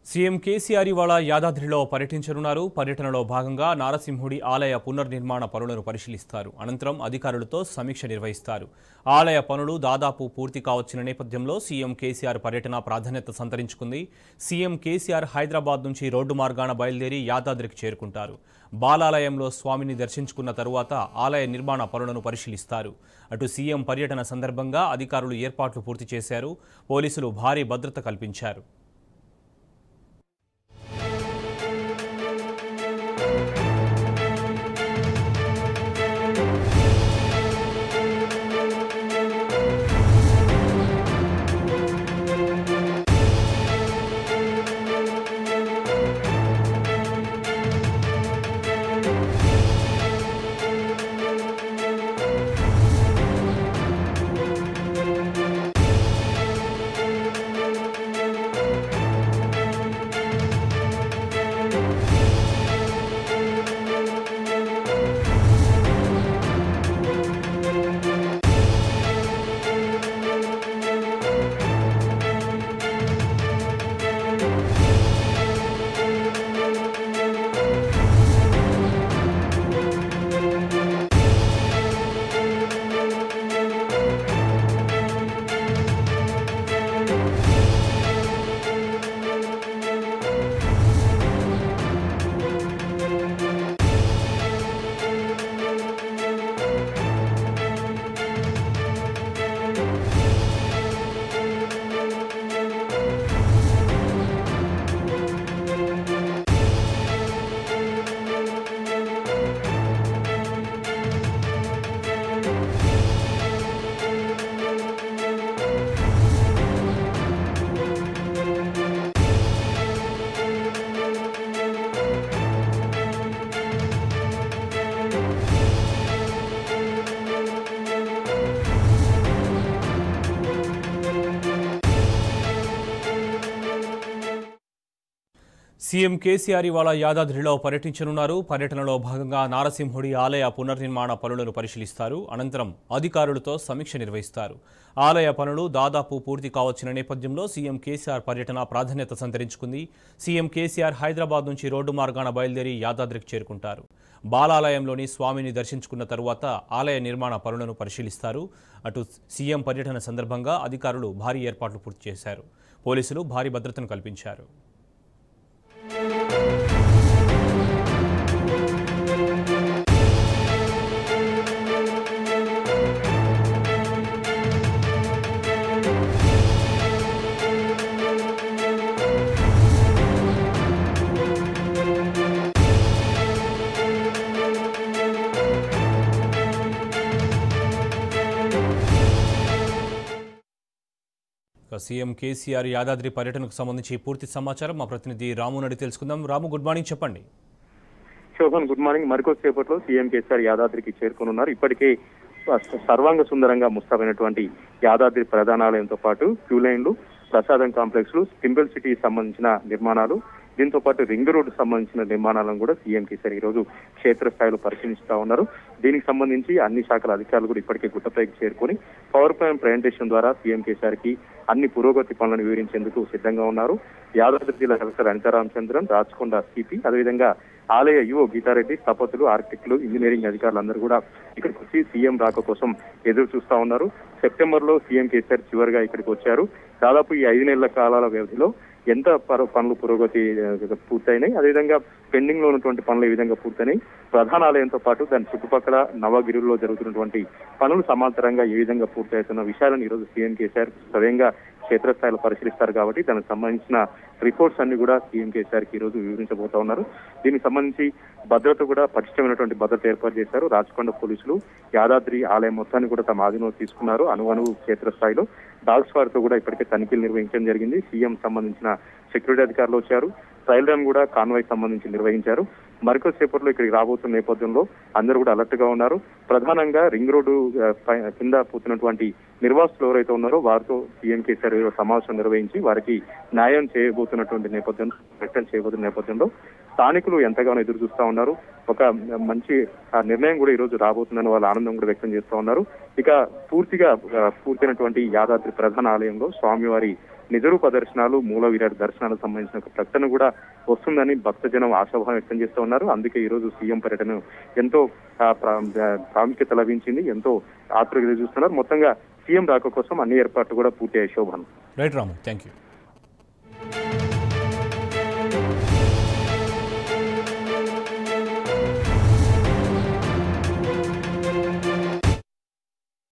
CM KCR ఇవాళ యాదాద్రిలో పర్యటించనున్నారు పర్యటనలో భాగంగా నారసింహుడి ఆలయ పునర్నిర్మాణ పనులను పరిశీలిస్తారు అనంతరం అధికారులతో సమీక్ష నిర్వహిస్తారు ఆలయ పనులు దాదాపు పూర్తి కావచ్చిన నేపథ్యంలో సీఎం కేసీఆర్ పర్యటన ప్రాధాన్యత సంతరించుకుంది సీఎం కేసీఆర్ హైదరాబాద్ నుంచి రోడ్డు మార్గాన బయలుదేరి యాదాద్రికి చేరుకుంటారు బాలాలయంలో స్వామిని దర్శించుకున్న తరువాత ఆలయ నిర్మాణ పనులను పరిశీలిస్తారు అటు సీఎం పర్యటన సందర్భంగా అధికారులు ఏర్పాట్లు పూర్తి చేశారు పోలీసులు భారీ భద్రత కల్పించారు సీఎం కేసీఆర్ ఇవాళ యాదాద్రిలో పర్యటించనున్నారు పర్యటనలో భాగంగా నారసింహుడి ఆలయ పునర్నిర్మాణ పనులను పరిశీలిస్తారు అనంతరం అధికారులతో సమీక్ష నిర్వహిస్తారు ఆలయ పనులు దాదాపు పూర్తి కావచ్చిన నేపథ్యంలో సీఎం కేసీఆర్ పర్యటన ప్రాధాన్యత సంతరించుకుంది సీఎం కేసీఆర్ హైదరాబాద్ నుంచి రోడ్డు మార్గాన బయలుదేరి యాదాద్రికి చేరుకుంటారు బాలాలయంలోని స్వామిని దర్శించుకున్న తరువాత ఆలయ నిర్మాణ పనులను పరిశీలిస్తారు అటు సీఎం పర్యటన సందర్భంగా అధికారులు భారీ ఏర్పాట్లు పూర్తి చేశారు పోలీసులు భారీ భద్రతను కల్పించారు ఇక సీఎం కేసీఆర్ యాదాద్రి పర్యటనకు సంబంధించి పూర్తి సమాచారం మా ప్రతినిధి రాము నడి తెలుసుకుందాం రాము గుడ్ మార్నింగ్ చెప్పండి శోభన్ గుడ్ మార్నింగ్ మరికొద్దిసేపట్లో సీఎం కేసీఆర్ యాదాద్రికి చేరుకున్నారు ఇప్పటికే సర్వాంగ సుందరంగా ముస్తాబైనటువంటి యాదాద్రి ప్రధానాలయంతో పాటు క్యూ లైన్లు ప్రసాదం కాంప్లెక్స్ లు సింబల్ సిటీకి సంబంధించిన నిర్మాణాలు దీంతో పాటు రింగ్ రోడ్డు సంబంధించిన నిర్మాణాలను కూడా సీఎం కేసీఆర్ ఈ రోజు క్షేత్రస్థాయిలో పరిశీలిస్తా ఉన్నారు దీనికి సంబంధించి అన్ని శాఖల అధికారులు కూడా ఇప్పటికే గుట్టపైకి చేరుకొని పవర్ పాయింట్ ప్రజెంటేషన్ ద్వారా సీఎం కేసీఆర్ కి అన్ని పురోగతి పనులను వివరించేందుకు సిద్ధంగా ఉన్నారు యాదాద్రి జిల్లా కలెక్టర్ అనితా రామచంద్రన్ రాచకొండ సిపి అదేవిధంగా ఆలయ యువ గీతారెడ్డి స్థపతులు ఆర్కిటెక్టులు ఇంజనీరింగ్ అధికారులు అందరూ కూడా ఇక్కడికి వచ్చి సీఎం రాక కోసం ఎదురు చూస్తా ఉన్నారు సెప్టెంబర్ లో సీఎం కేసీఆర్ చివరిగా ఇక్కడికి వచ్చారు దాదాపు ఈ ఐదు నెలల కాలాల వ్యవధిలో ఎంత పర- పనులు పురోగతి ఆ, పూర్తయినాయి అదేవిధంగా పెండింగ్ లో ఉన్నటువంటి పనులు ఏ విధంగా పూర్తయినాయి ప్రధాన ఆలయంతో పాటు దాని చుట్టుపక్కల నవగిరిలో జరుగుతున్నటువంటి పనులు సమాంతరంగా ఏ విధంగా పూర్తవుతున్న విషయాలను ఈ రోజు సీఎం కేసీఆర్ స్వయంగా క్షేత్రస్థాయిలో పరిశీలిస్తారు కాబట్టి దానికి సంబంధించిన రిపోర్ట్స్ అన్ని కూడా సీఎం కేసీఆర్ కి ఈ రోజు వివరించబోతా ఉన్నారు దీనికి సంబంధించి భద్రత కూడా పటిష్టమైనటువంటి భద్రత ఏర్పాటు చేశారు రాచకొండ పోలీసులు యాదాద్రి ఆలయం మొత్తాన్ని కూడా తమ ఆధీనంలో తీసుకున్నారు అణువణువు క్షేత్రస్థాయిలో డాగ్ స్క్వాడ్ తో కూడా ఇప్పటికే తనిఖీలు నిర్వహించడం జరిగింది సీఎం సంబంధించిన సెక్యూరిటీ అధికారులు వచ్చారు ట్రయల్ రన్ కూడా కాన్వాయ్ సంబంధించి నిర్వహించారు మరికొద్దిసేపట్లో ఇక్కడికి రాబోతున్న నేపథ్యంలో అందరూ కూడా అలర్ట్ గా ఉన్నారు ప్రధానంగా రింగ్ రోడ్డు ఆ, పై- కింద పోతున్నటువంటి నిర్వాసితులు ఎవరైతే ఉన్నారో వారితో సీఎం కేసీఆర్ ఈరోజు సమావేశం నిర్వహించి వారికి న్యాయం చేయబోతున్నటువంటి నేపథ్యంలో ప్రకటన చేయబోతున్న నేపథ్యంలో స్థానికులు ఎంతగానో ఎదురు చూస్తా ఉన్నారు ఒక మంచి ఆ నిర్ణయం కూడా ఈ రోజు రాబోతుందని వాళ్ళ ఆనందం కూడా వ్యక్తం చేస్తా ఉన్నారు ఇక పూర్తిగా ఆ, పూర్తయినటువంటి యాదాద్రి ప్రధాన ఆలయంలో స్వామివారి నిజరూప దర్శనాలు మూల విరాట్ దర్శనాలకు సంబంధించిన ఒక ప్రకటన కూడా వస్తుందని భక్తజనం ఆశాభావం వ్యక్తం చేస్తూ ఉన్నారు అందుకే ఈ రోజు సీఎం పర్యటన ఎంతో ఆ, ప్రా- ఆ, ప్రాముఖ్యత లభించింది ఎంతో ఆతృత చూస్తున్నారు మొత్తంగా సీఎం రాక కోసం అన్ని ఏర్పాట్లు కూడా పూర్తి అయ్యే Shobhan right Ramu thank you